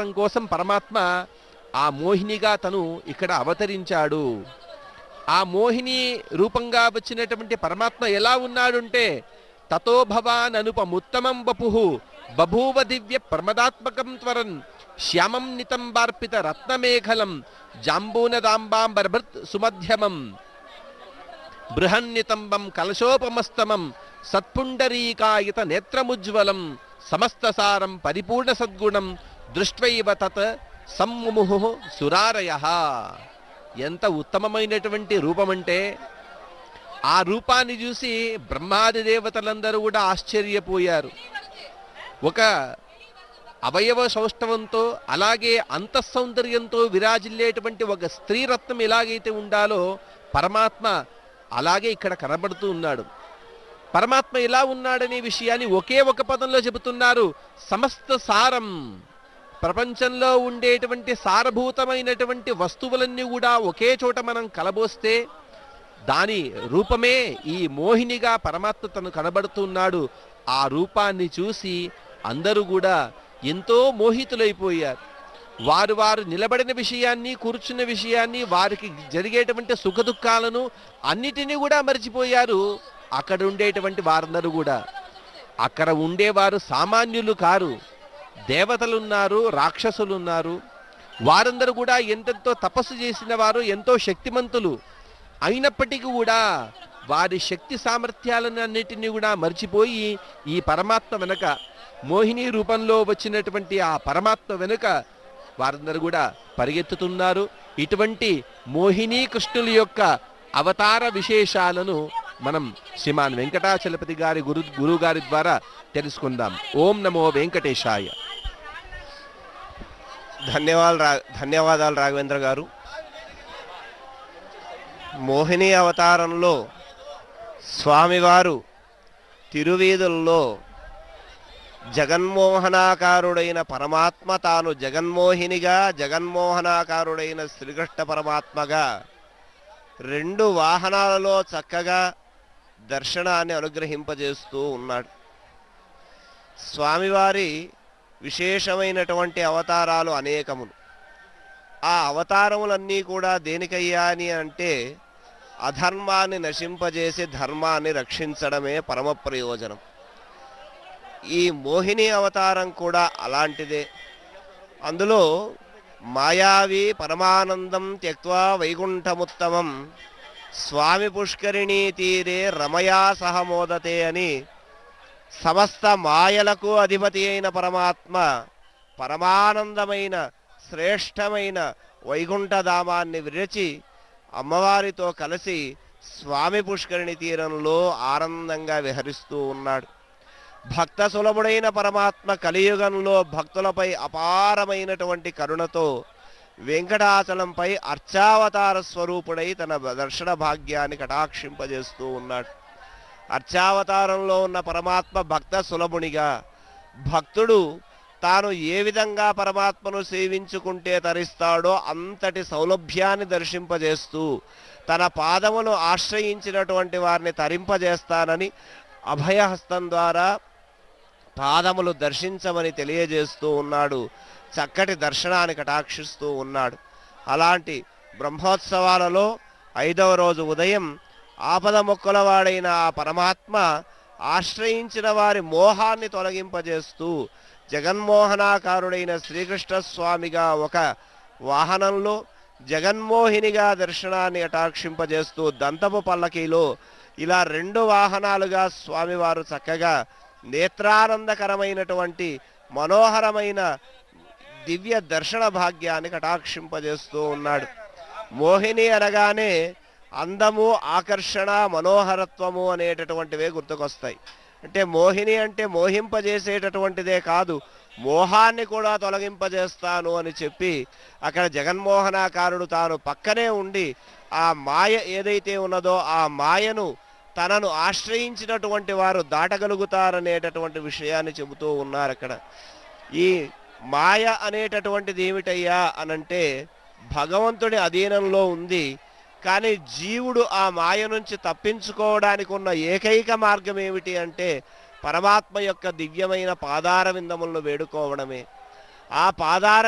చెప్పడం కోసం పరమాత్మ ఆ మోహినిగా తను ఇక్కడ అవతరించాడు ఆ మోహిని రూపంగా వచ్చినటువంటి పరమాత్మ ఎలా ఉన్నాడుంటే తతో భవాన్ అనుపముత్తమం వపుః బభూవ దివ్య ప్రమదాత్మకం త్వరన్ శ్యామం నితంబార్పిత రత్నమేఖలం జాంబూనదాంబాంబర్భృత్ సుమధ్యమం బృహన్నితంబం కలశోపమస్తమం సత్పుండరీకాయిత నేత్రముజ్వలం సమస్తసారం పరిపూర్ణ సద్గుణం దృష్ట్వైవ తత్ సమ్ముముహు సురారయ ఎంత ఉత్తమమైనటువంటి రూపమంటే ఆ రూపాన్ని చూసి బ్రహ్మాది దేవతలందరూ కూడా ఆశ్చర్యపోయారు ఒక అవయవ సౌష్ఠవంతో అలాగే అంతఃసౌందర్యంతో విరాజిల్లేటువంటి ఒక స్త్రీరత్నం ఎలాగైతే ఉండాలో పరమాత్మ అలాగే ఇక్కడ కనబడుతూ ఉన్నాడు పరమాత్మ ఎలా ఉన్నాడనే విషయాన్ని ఒకే ఒక పదంలో చెబుతున్నారు సమస్త సారం ప్రపంచంలో ఉండేటువంటి సారభూతమైనటువంటి వస్తువులన్నీ కూడా ఒకే చోట మనం కలబోస్తే దాని రూపమే ఈ మోహినిగా పరమాత్మ తను కనబడుతున్నాడు ఆ రూపాన్ని చూసి అందరూ కూడా ఎంతో మోహితులైపోయారు వారు వారు నిలబడిన విషయాన్ని కూర్చున్న విషయాన్ని వారికి జరిగేటువంటి సుఖదుఖాలను అన్నిటినీ కూడా మర్చిపోయారు అక్కడ ఉండేటువంటి వారందరూ కూడా అక్కడ ఉండేవారు సామాన్యులు కారు దేవతలున్నారు రాక్షసులున్నారు వారందరూ కూడా ఎంతెంతో తపస్సు చేసిన వారు ఎంతో శక్తిమంతులు అయినప్పటికీ కూడా వారి శక్తి సామర్థ్యాలను అన్నిటినీ కూడా మర్చిపోయి ఈ పరమాత్మ వెనుక మోహిని రూపంలో వచ్చినటువంటి ఆ పరమాత్మ వెనుక వారందరూ కూడా పరిగెత్తుతున్నారు ఇటువంటి మోహిని కృష్ణుల యొక్క అవతార విశేషాలను మనం శ్రీమాన్ వెంకటాచలపతి గారి గురు గురువు గారి ద్వారా తెలుసుకుందాం ఓం నమో వెంకటేశాయ ధన్యవాదాలు రా ధన్యవాదాలు రాఘవేంద్ర గారు మోహిని అవతారంలో స్వామివారు తిరువీధుల్లో జగన్మోహనాకారుడైన పరమాత్మ తాను జగన్మోహినిగా జగన్మోహనాకారుడైన శ్రీకృష్ణ పరమాత్మగా రెండు వాహనాలలో చక్కగా దర్శనాన్ని అనుగ్రహింపజేస్తూ ఉన్నాడు స్వామివారి విశేషమైనటువంటి అవతారాలు అనేకములు ఆ అవతారములన్నీ కూడా దేనికయ్యా అని అంటే అధర్మాన్ని నశింపజేసి ధర్మాన్ని రక్షించడమే పరమ ప్రయోజనం ఈ మోహిని అవతారం కూడా అలాంటిదే అందులో మాయావి పరమానందం త్యక్వా వైకుంఠముత్తమం స్వామి పుష్కరిణీ తీరే రమయా సహమోదతే అని సమస్త మాయలకు అధిపతి అయిన పరమాత్మ పరమానందమైన శ్రేష్టమైన వైకుంఠధామాన్ని విరచి అమ్మవారితో కలిసి స్వామి పుష్కరిణి తీరంలో ఆనందంగా విహరిస్తూ ఉన్నాడు భక్త సులభుడైన పరమాత్మ కలియుగంలో భక్తులపై అపారమైనటువంటి కరుణతో వెంకటాచలంపై అర్చావతార స్వరూపుడై తన దర్శన భాగ్యాన్ని కటాక్షింపజేస్తూ ఉన్నాడు అర్చావతారంలో ఉన్న పరమాత్మ భక్త సులభునిగా భక్తుడు తాను ఏ విధంగా పరమాత్మను సేవించుకుంటే తరిస్తాడో అంతటి సౌలభ్యాన్ని దర్శింపజేస్తూ తన పాదమును ఆశ్రయించినటువంటి వారిని తరింపజేస్తానని అభయహస్తం ద్వారా పాదములు దర్శించమని తెలియజేస్తూ ఉన్నాడు చక్కటి దర్శనాన్ని కటాక్షిస్తూ ఉన్నాడు అలాంటి బ్రహ్మోత్సవాలలో ఐదవ రోజు ఉదయం ఆపద మొక్కలవాడైన ఆ పరమాత్మ ఆశ్రయించిన వారి మోహాన్ని తొలగింపజేస్తూ జగన్మోహనాకారుడైన శ్రీకృష్ణ స్వామిగా ఒక వాహనంలో జగన్మోహినిగా దర్శనాన్ని అటాక్షింపజేస్తూ దంతపు పల్లకీలో ఇలా రెండు వాహనాలుగా స్వామివారు చక్కగా నేత్రానందకరమైనటువంటి మనోహరమైన దివ్య దర్శన భాగ్యాన్ని కటాక్షింపజేస్తూ ఉన్నాడు మోహిని అనగానే అందము ఆకర్షణ మనోహరత్వము అనేటటువంటివే గుర్తుకొస్తాయి అంటే మోహిని అంటే మోహింపజేసేటటువంటిదే కాదు మోహాన్ని కూడా తొలగింపజేస్తాను అని చెప్పి అక్కడ జగన్మోహనాకారుడు తాను పక్కనే ఉండి ఆ మాయ ఏదైతే ఉన్నదో ఆ మాయను తనను ఆశ్రయించినటువంటి వారు దాటగలుగుతారనేటటువంటి విషయాన్ని చెబుతూ ఉన్నారు అక్కడ ఈ మాయ అనేటటువంటిది ఏమిటయ్యా అనంటే భగవంతుడి అధీనంలో ఉంది కానీ జీవుడు ఆ మాయ నుంచి తప్పించుకోవడానికి ఉన్న ఏకైక మార్గం ఏమిటి అంటే పరమాత్మ యొక్క దివ్యమైన పాదార విందములను వేడుకోవడమే ఆ పాదార